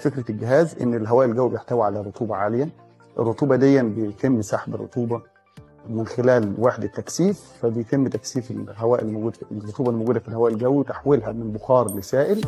فكره الجهاز ان الهواء الجوي بيحتوي على رطوبه عاليه الرطوبه دي بيتم سحب الرطوبه من خلال وحده تكثيف فبيتم تكثيف الهواء الموجود الرطوبه الموجوده في الهواء الجوي وتحويلها من بخار لسائل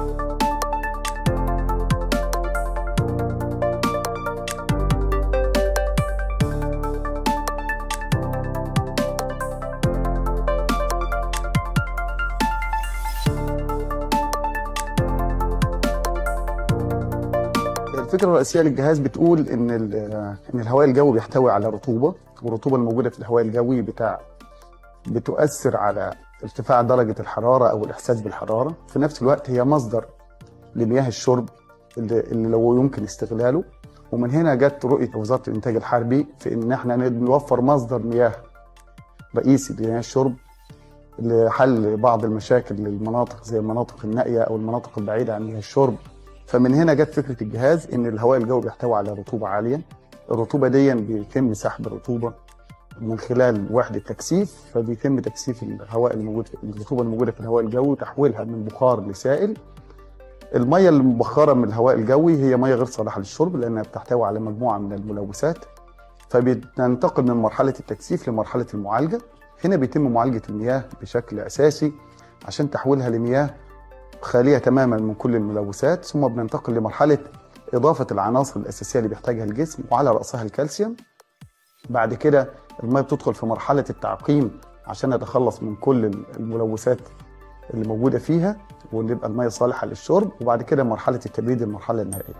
الفكره الرئيسيه للجهاز بتقول ان ان الهواء الجوي بيحتوي على رطوبه والرطوبه الموجوده في الهواء الجوي بتاع بتؤثر على ارتفاع درجه الحراره او الاحساس بالحراره في نفس الوقت هي مصدر لمياه الشرب اللي, اللي لو يمكن استغلاله ومن هنا جت رؤيه وزاره الانتاج الحربي في ان احنا نوفر مصدر مياه رئيسي لمياه الشرب لحل بعض المشاكل للمناطق زي المناطق النائيه او المناطق البعيده عن مياه الشرب فمن هنا جت فكره الجهاز ان الهواء الجوي بيحتوي على رطوبه عاليه الرطوبه دي بيتم سحب الرطوبه من خلال وحده تكثيف فبيتم تكثيف الهواء الموجود الرطوبه الموجوده في الهواء الجوي وتحويلها من بخار لسائل الميه المبخره من الهواء الجوي هي ميه غير صالحه للشرب لانها بتحتوي على مجموعه من الملوثات فبننتقل من مرحله التكثيف لمرحله المعالجه هنا بيتم معالجه المياه بشكل اساسي عشان تحويلها لمياه خاليه تماما من كل الملوثات ثم بننتقل لمرحله اضافه العناصر الاساسيه اللي بيحتاجها الجسم وعلى راسها الكالسيوم بعد كده الميه بتدخل في مرحله التعقيم عشان نتخلص من كل الملوثات اللي موجوده فيها ونبقى الميه صالحه للشرب وبعد كده مرحله التبريد المرحله النهائيه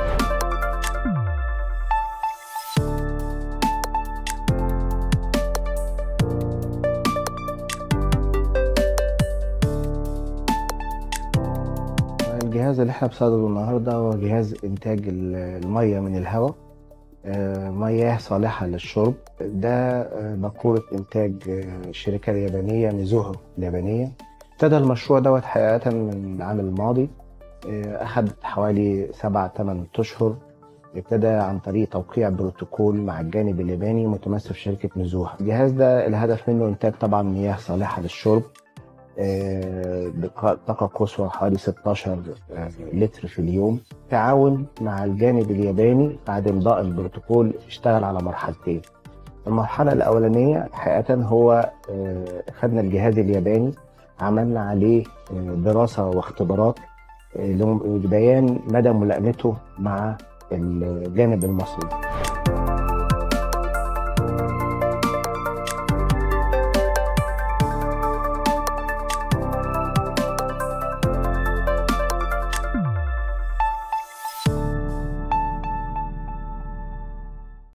الجهاز اللي احنا بصدده النهارده هو جهاز انتاج الميه من الهواء مياه صالحه للشرب ده مقوله انتاج الشركه اليابانيه ميزوهو اليابانيه ابتدى المشروع دوت حقيقه من العام الماضي اخذ حوالي سبع ثمان اشهر ابتدى عن طريق توقيع بروتوكول مع الجانب الياباني متمثل في شركه ميزوها الجهاز ده الهدف منه انتاج طبعا مياه صالحه للشرب بطاقة قصوى حوالي 16 لتر في اليوم تعاون مع الجانب الياباني بعد إمضاء البروتوكول اشتغل على مرحلتين المرحلة الأولانية حقيقة هو خدنا الجهاز الياباني عملنا عليه دراسة واختبارات لبيان مدى ملائمته مع الجانب المصري